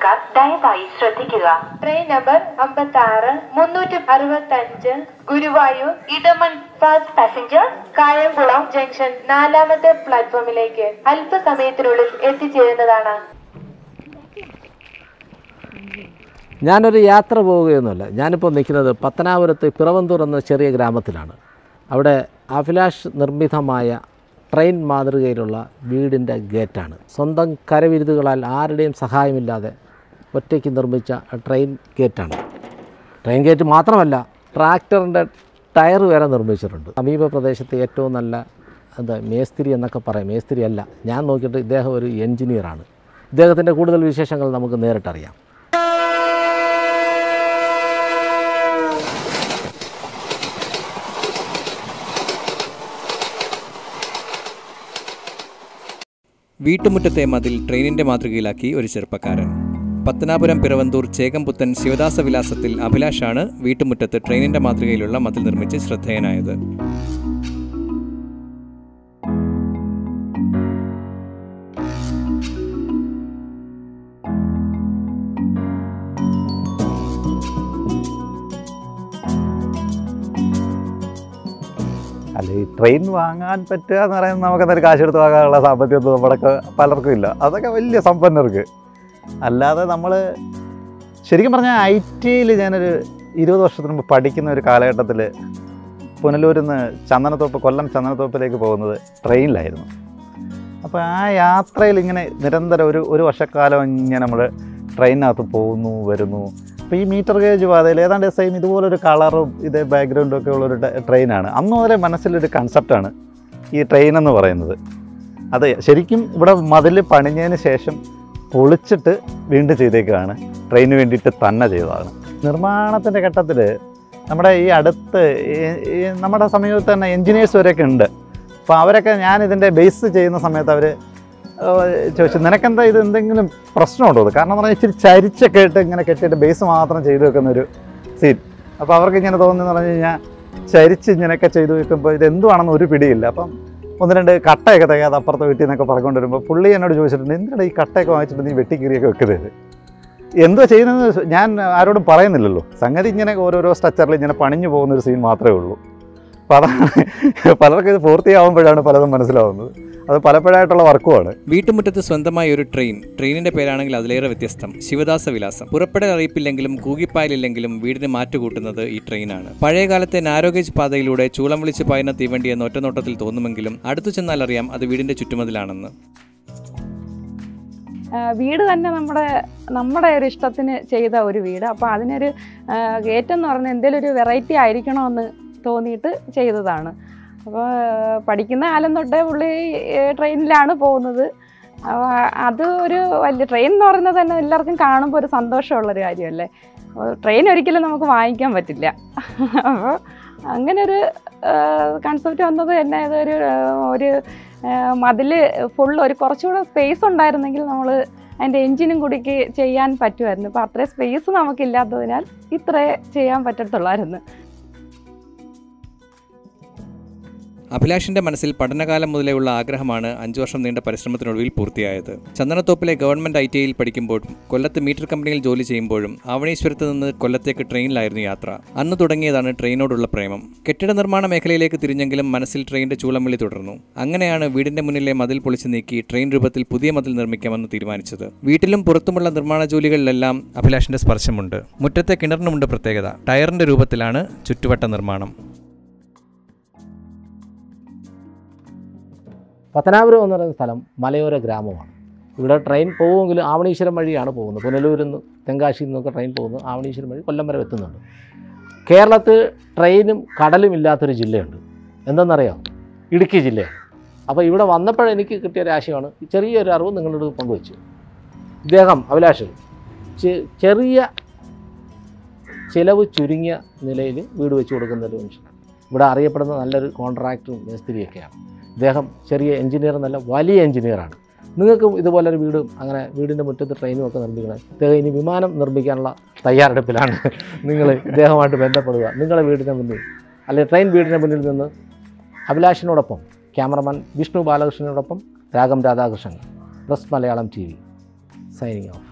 യാത്രക്കാർ ദയവായി ശ്രദ്ധിക്കുക ട്രെയിൻ നമ്പർ അമ്പത്തി ആറ് മുന്നൂറ്റി അറുപത്തി അഞ്ച് Guruvayur Edamon first passenger Kayamkulam junction നാലാമത്തെ പ്ലാറ്റ്ഫോമിലേക്ക് അല്പസമയത്തിനുള്ളിൽ എത്തിച്ചേരുന്നതാണ് ഞാനൊരു യാത്ര പോവുകയൊന്നുമല്ല ഞാനിപ്പോൾ നിൽക്കുന്നത് പത്തനാപുരത്ത് പിറവന്തൂർ എന്ന ചെറിയ ഗ്രാമത്തിലാണ് അവിടെ അഭിലാഷ് നിർമ്മിതമായ ട്രെയിൻ മാതൃകയിലുള്ള വീടിൻ്റെ ഗേറ്റാണ് സ്വന്തം കരവിരുതുകളാൽ ആരുടെയും സഹായമില്ലാതെ ഒറ്റയ്ക്ക് നിർമ്മിച്ച ട്രെയിൻ ഗേറ്റാണ് ട്രെയിൻ ഗേറ്റ് മാത്രമല്ല ട്രാക്ടറിൻ്റെ ടയർ വരെ നിർമ്മിച്ചിട്ടുണ്ട് സമീപ പ്രദേശത്തെ ഏറ്റവും നല്ല എന്താ മേസ്തിരി എന്നൊക്കെ പറയും മേസ്തിരി അല്ല ഞാൻ നോക്കിയിട്ട് ഇദ്ദേഹം ഒരു എൻജിനീയറാണ് ഇദ്ദേഹത്തിൻ്റെ കൂടുതൽ വിശേഷങ്ങൾ നമുക്ക് നേരിട്ടറിയാം വീട്ടുമുറ്റത്തെ മതിൽ ട്രെയിനിന്റെ മാതൃകയിലാക്കി ഒരു ചെറുപ്പക്കാരൻ പത്തനാപുരം പിറവന്തൂർ ചേകംപുത്തൻ ശിവദാസ വിലാസത്തിൽ അഭിലാഷാണ് വീട്ടുമുറ്റത്ത് ട്രെയിനിന്റെ മാതൃകയിലുള്ള മതിൽ നിർമ്മിച്ച് ശ്രദ്ധേയനായത് അല്ല ഈ ട്രെയിൻ വാങ്ങാൻ പറ്റുക എന്ന് പറയുന്നത് നമുക്ക് എന്തൊരു കാശ് എടുത്ത് വാങ്ങാനുള്ള സാമ്പത്തികത്വം നമ്മുടെയൊക്കെ പലർക്കും ഇല്ല അതൊക്കെ വലിയ സമ്പന്നർക്ക് അല്ലാതെ നമ്മൾ ശരിക്കും പറഞ്ഞാൽ ഐ ടിയിൽ ഞാനൊരു ഇരുപത് വർഷത്തിന് മുമ്പ് പഠിക്കുന്ന ഒരു കാലഘട്ടത്തിൽ പുനലൂരിൽ നിന്ന് ചന്ദനത്തോപ്പ് കൊല്ലം ചന്ദനത്തോപ്പിലേക്ക് പോകുന്നത് ട്രെയിനിലായിരുന്നു അപ്പോൾ ആ യാത്രയിൽ ഇങ്ങനെ നിരന്തരം ഒരു ഒരു വർഷക്കാലം ഇങ്ങനെ നമ്മൾ ട്രെയിനകത്ത് പോകുന്നു വരുന്നു അപ്പോൾ ഈ മീറ്റർ ഗേജ് പാതയിൽ ഏതാണ്ട് സെയിം ഇതുപോലൊരു കളറും ഇതേ ബാക്ക്ഗ്രൗണ്ടും ഒക്കെ ഉള്ളൊരു ടെ- ട്രെയിനാണ് അന്ന് മുതലേ മനസ്സിലൊരു കൺസെപ്റ്റാണ് ഈ ട്രെയിൻ എന്ന് പറയുന്നത് അത് ശരിക്കും ഇവിടെ മതിൽ പണിഞ്ഞതിന് ശേഷം പൊളിച്ചിട്ട് വീണ്ടും ചെയ്തേക്കുകയാണ് ട്രെയിന് വേണ്ടിയിട്ട് തന്നെ ചെയ്തതാണ് നിർമ്മാണത്തിൻ്റെ ഘട്ടത്തിൽ നമ്മുടെ ഈ അടുത്ത് ഈ- ഈ നമ്മുടെ സമീപത്ത് തന്നെ എൻജിനീയേഴ്സ് വരെയൊക്കെ ഉണ്ട് അപ്പോൾ അവരൊക്കെ ഞാൻ ഇതിൻ്റെ ബേസ് ചെയ്യുന്ന സമയത്ത് അവർ ചോദിച്ചു നിനക്കെന്താ ഇത് എന്തെങ്കിലും പ്രശ്നമുണ്ടോ ഇത് കാരണം എന്ന് പറഞ്ഞാൽ ഇച്ചിരി ചരിച്ചൊക്കെ ഇട്ട് ഇങ്ങനെ കെട്ടിയിട്ട് ബേസ് മാത്രം ചെയ്തു വെക്കുന്ന ഒരു സീൻ അപ്പോൾ അവർക്ക് ഇങ്ങനെ തോന്നുന്നു പറഞ്ഞു കഴിഞ്ഞാൽ ചരിച്ച് ഇങ്ങനെയൊക്കെ ചെയ്തു വെക്കുമ്പോൾ ഇത് എന്തുവാണെന്ന് ഒരു പിടിയില്ല അപ്പം ഒന്ന് രണ്ട് കട്ടയൊക്കെ തികയാതെ അപ്പുറത്തെ വീട്ടിൽ നിന്നൊക്കെ പറഞ്ഞുകൊണ്ട് വരുമ്പോൾ പുള്ളി എന്നോട് ചോദിച്ചിട്ടുണ്ട് എന്തിനാണ് ഈ കട്ടയൊക്കെ വാങ്ങിച്ചിട്ട് നീ വെട്ടിക്കീറിയൊക്കെ വെക്കുന്നത് എന്തോ ചെയ്യുന്നത് ഞാൻ ആരോടും പറയുന്നില്ലല്ലോ സംഗതി ഇങ്ങനെ ഓരോരോ സ്ട്രക്ചറിൽ ഇങ്ങനെ പണിഞ്ഞു പോകുന്ന ഒരു സീൻ മാത്രമേ ഉള്ളൂ അപ്പോൾ അതാണ് പലർക്കും ഇത് പൂർത്തിയാവുമ്പോഴാണ് പലതും മനസ്സിലാവുന്നത് അത് പലപ്പോഴായിട്ടുള്ള വർക്കുമാണ് വീട്ടുമുറ്റത്ത് സ്വന്തമായ ഒരു ട്രെയിൻ ട്രെയിനിന്റെ പേരാണെങ്കിൽ അതിലേറെ വ്യത്യസ്തം ശിവദാസ വിലാസം പുറപ്പെടൽ അറിയിപ്പില്ലെങ്കിലും കൂകിപ്പായലില്ലെങ്കിലും വീടിന് മാറ്റുകൂട്ടുന്നത് ഈ ട്രെയിനാണ് പഴയകാലത്തെ നാരോഗേജ് പാതയിലൂടെ ചൂളം വിളിച്ച് പായുന്ന തീവണ്ടി എന്ന ഒറ്റനോട്ടത്തിൽ തോന്നുമെങ്കിലും അടുത്തു ചെന്നാൽ അറിയാം അത് വീടിന്റെ ചുറ്റുമതിലാണെന്ന് ആ, വീട് തന്നെ നമ്മുടെ നമ്മുടെ ഒരു ഇഷ്ടത്തിന് ചെയ്ത ഒരു വീട് അപ്പോൾ അതിനൊരു ഗേറ്റ് എന്ന് പറഞ്ഞാൽ എന്തെങ്കിലും ഒരു വെറൈറ്റി ആയിരിക്കണമെന്ന് തോന്നിയിട്ട് ചെയ്തതാണ് അപ്പോൾ പഠിക്കുന്ന കാലം തൊട്ടേ പുള്ളി ട്രെയിനിലാണ് പോകുന്നത് അപ്പോൾ അത് ഒരു വലിയ ട്രെയിൻ എന്ന് പറയുന്നത് തന്നെ എല്ലാവർക്കും കാണുമ്പോൾ ഒരു സന്തോഷമുള്ളൊരു കാര്യമല്ലേ അപ്പോൾ ട്രെയിൻ ഒരിക്കലും നമുക്ക് വാങ്ങിക്കാൻ പറ്റില്ല അപ്പോൾ അങ്ങനെ ഒരു കൺസെപ്റ്റ് വന്നത് തന്നെ അതൊരു ആ, ഒരു മതിൽ ഫുൾ ഒരു കുറച്ചുകൂടെ സ്പേസ് ഉണ്ടായിരുന്നെങ്കിൽ നമ്മൾ അതിൻ്റെ എൻജിനും കൂടിക്ക് ചെയ്യാൻ പറ്റുമായിരുന്നു അപ്പോൾ അത്രയും സ്പേസ് നമുക്കില്ലാത്തതിനാൽ ഇത്രേ ചെയ്യാൻ പറ്റത്തുള്ളായിരുന്നു അഭിലാഷിന്റെ മനസ്സിൽ പഠനകാലം മുതലേയുള്ള ആഗ്രഹമാണ് അഞ്ചു വർഷം നീണ്ട പരിശ്രമത്തിനൊടുവിൽ പൂർത്തിയായത് ചന്ദനത്തോപ്പിലെ ഗവൺമെന്റ് ഐ ടി ഐയിൽ പഠിക്കുമ്പോഴും കൊല്ലത്ത് മീറ്റർ കമ്പനിയിൽ ജോലി ചെയ്യുമ്പോഴും ആവണീശ്വരത്ത് നിന്ന് കൊല്ലത്തേക്ക് ട്രെയിനിലായിരുന്നു യാത്ര അന്ന് തുടങ്ങിയതാണ് ട്രെയിനോടുള്ള പ്രേമം കെട്ടിട നിർമ്മാണ മേഖലയിലേക്ക് തിരിഞ്ഞെങ്കിലും മനസ്സിൽ ട്രെയിനിന്റെ ചൂളംവിളി തുടർന്നു അങ്ങനെയാണ് വീടിന്റെ മുന്നിലെ മതിൽ പൊളിച്ചു നീക്കി ട്രെയിൻ രൂപത്തിൽ പുതിയ മതിൽ നിർമ്മിക്കാമെന്ന് തീരുമാനിച്ചത് വീട്ടിലും പുറത്തുമുള്ള നിർമ്മാണ ജോലികളിലെല്ലാം അഭിലാഷിന്റെ സ്പർശമുണ്ട് മുറ്റത്തെ കിണറിനുമുണ്ട് പ്രത്യേകത ടയറിന്റെ രൂപത്തിലാണ് ചുറ്റുവട്ട നിർമ്മാണം പത്തനാപുരം എന്ന് പറയുന്ന സ്ഥലം മലയോര ഗ്രാമമാണ് ഇവിടെ ട്രെയിൻ പോകുമെങ്കിലും ആവണീശ്വരം വഴിയാണ് പോകുന്നത് പുനലൂരിൽ നിന്ന് തെങ്കാശിയിൽ നിന്നൊക്കെ ട്രെയിൻ പോകുന്നു ആവണീശ്വരം വഴി കൊല്ലം വരെ എത്തുന്നുണ്ട് കേരളത്തിൽ ട്രെയിനും കടലും ഇല്ലാത്തൊരു ജില്ലയുണ്ട് എന്തെന്നറിയാം ഇടുക്കി ജില്ലയാണ് അപ്പോൾ ഇവിടെ വന്നപ്പോൾ എനിക്ക് കിട്ടിയ ഒരു ആശയമാണ് ഈ ചെറിയൊരു അറിവ് നിങ്ങളോട് പങ്കുവച്ചു ഇദ്ദേഹം അഭിലാഷ് ചെ- ചെറിയ ചിലവ് ചുരുങ്ങിയ നിലയിൽ വീട് വെച്ച് കൊടുക്കുന്ന ഒരു മനുഷ്യനാണ് ഇവിടെ അറിയപ്പെടുന്ന നല്ലൊരു കോൺട്രാക്ടറും മേസ്തിരിയൊക്കെയാണ് ഇദ്ദേഹം ചെറിയ എഞ്ചിനീയർ എന്നല്ല വലിയ എഞ്ചിനീയറാണ് നിങ്ങൾക്കും ഇതുപോലൊരു വീടും അങ്ങനെ വീടിൻ്റെ മുറ്റത്ത് ട്രെയിനും ഒക്കെ നിർമ്മിക്കണം ഇദ്ദേഹം ഇനി വിമാനം നിർമ്മിക്കാനുള്ള തയ്യാറെടുപ്പിലാണ് നിങ്ങൾ ഇദ്ദേഹമായിട്ട് ബന്ധപ്പെടുക നിങ്ങളുടെ വീടിൻ്റെ മുന്നിൽ അല്ലെങ്കിൽ ട്രെയിൻ വീടിൻ്റെ മുന്നിൽ നിന്ന് അഭിലാഷിനോടൊപ്പം ക്യാമറമാൻ വിഷ്ണു ബാലകൃഷ്ണനോടൊപ്പം Ragam Radhakrishnan press Malayalam T V signing of